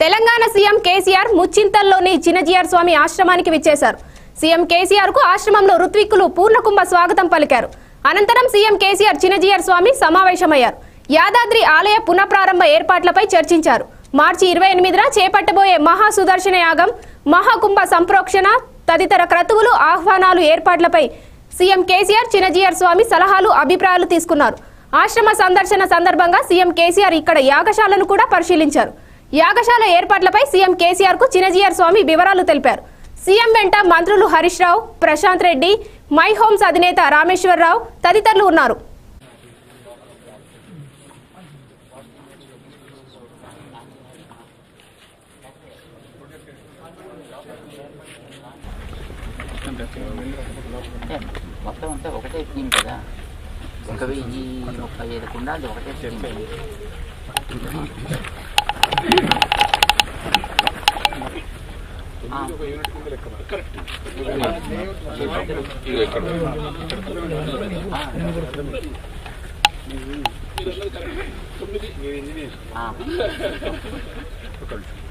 Telangana CM KCR ముచ్చింతల్లోని చిన్నజీఆర్ స్వామి ఆశ్రమానికి విచ్చేశారు CM KCR కు ఆశ్రమంలో ఋత్విక్కులు పూర్ణకుంభ స్వాగతం పలికారు అనంతరం సీఎం కేసీఆర్ చిన్నజీఆర్ స్వామి సమావేశమయ్యారు యాదాద్రి ఆలయ పునఃప్రారంభ ఏర్పాట్లపై చర్చించారు మార్చి ఇరవై ఎనిమిదిన చేపట్టబోయే మహా సుదర్శన యాగం మహాకుంభ సంప్రోక్షణ తదితర క్రతువులు ఆహ్వానాలు ఏర్పాట్లపై సీఎం కేసీఆర్ చిన్నజీఆర్ స్వామి సలహాలు అభిప్రాయాలు తీసుకున్నారు ఆశ్రమ సందర్శన సందర్భంగా సీఎం కేసీఆర్ ఇక్కడ యాగశాలను కూడా పరిశీలించారు యాగశాల ఏర్పాట్లపై సీఎం కేసీఆర్ కు చిన్నజీఆర్ స్వామి వివరాలు తెలిపారు సీఎం వెంట మంత్రులు హరీష్ రావు ప్రశాంత్ రెడ్డి మై హోమ్స్ అధినేత రామేశ్వరరావు తదితరులు ఉన్నారు అంటే మొత్తం అంతా ఒకటే థీమ్ కదా ఒక వెయ్యి ముప్పై ఐదు కుండాలు ఒకటే థీమ్ ఆ. ఆ. ఆ.